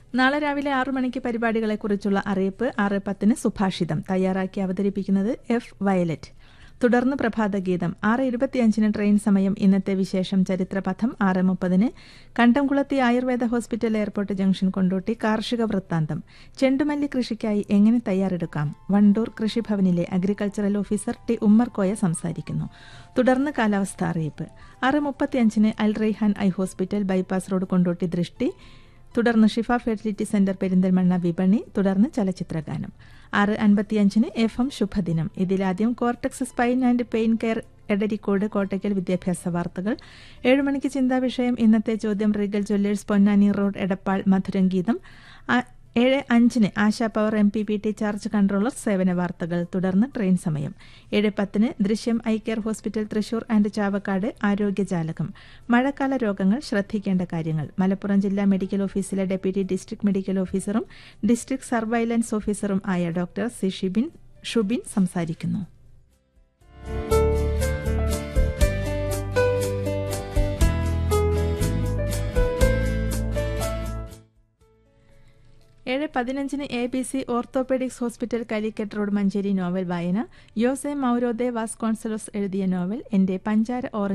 നാളെ രാവിലെ ആറു മണിക്ക് പരിപാടികളെക്കുറിച്ചുള്ള അറിയിപ്പ് ആറ് പത്തിന് സുഭാഷിതം തയ്യാറാക്കി അവതരിപ്പിക്കുന്നത് എഫ് വയലറ്റ് തുടർന്ന് പ്രഭാതഗീതം ആറ് ഇരുപത്തിയഞ്ചിന് ട്രെയിൻ സമയം ഇന്നത്തെ വിശേഷം ചരിത്രപഥം ആറ് മുപ്പതിന് Kandamkulathi Ayurveda hospital airport junction Kondotty കാർഷിക വൃത്താന്തം ചെണ്ടുമല്ലി കൃഷിക്കായി എങ്ങനെ തയ്യാറെടുക്കാം വണ്ടൂർ കൃഷിഭവനിലെ അഗ്രികൾച്ചറൽ ഓഫീസർ ടി ഉമ്മർകോയ സംസാരിക്കുന്നു തുടർന്ന് കാലാവസ്ഥ അറിയിപ്പ് ആറ് മുപ്പത്തിയഞ്ചിന് Al Raihan eye hospital bypass road Kondotty ദൃഷ്ടി തുടർന്ന് ഷിഫ ഫെർട്ടിലിറ്റി സെന്റർ പെരിന്തൽമണ്ണ വിപണി തുടർന്ന് ചലച്ചിത്രഗാനം ആറ് അൻപത്തിയഞ്ചിന് എഫ് എം ശുഭദിനം ഇതിലാദ്യം cortex spine and pain care Edarikode Kottakkal വിദ്യാഭ്യാസ വാർത്തകൾ ഏഴ് മണിക്ക് ചിന്താവിഷയം ഇന്നത്തെ ചോദ്യം Regal Jewellers Ponnani road Edappal മധുരംഗീതം ഏഴ് അഞ്ചിന് Asha power M P P T charge controller സേവന വാർത്തകൾ തുടർന്ന് ട്രെയിൻ സമയം ഏഴ് പത്തിന് ദൃശ്യം eye care hospital Thrissur and Chavakkad ആരോഗ്യജാലകം മഴക്കാല രോഗങ്ങൾ ശ്രദ്ധിക്കേണ്ട കാര്യങ്ങൾ മലപ്പുറം ജില്ലാ മെഡിക്കൽ ഓഫീസിലെ ഡെപ്യൂട്ടി ഡിസ്ട്രിക്ട് മെഡിക്കൽ ഓഫീസറും ഡിസ്ട്രിക്ട് സർവൈലൻസ് ഓഫീസറും ആയ ഡോക്ടർ സി ഷിബിൻ ഷുബിൻ സംസാരിക്കുന്നു ഏഴ് പതിനഞ്ചിന് A B C orthopaedics hospital Calicut road Manjeri novel വായന യോസെ മൗരോദെ വാസ്കോൺസലോസ് എഴുതിയ നോവൽ എന്റെ പഞ്ചാര ഓറഞ്ച്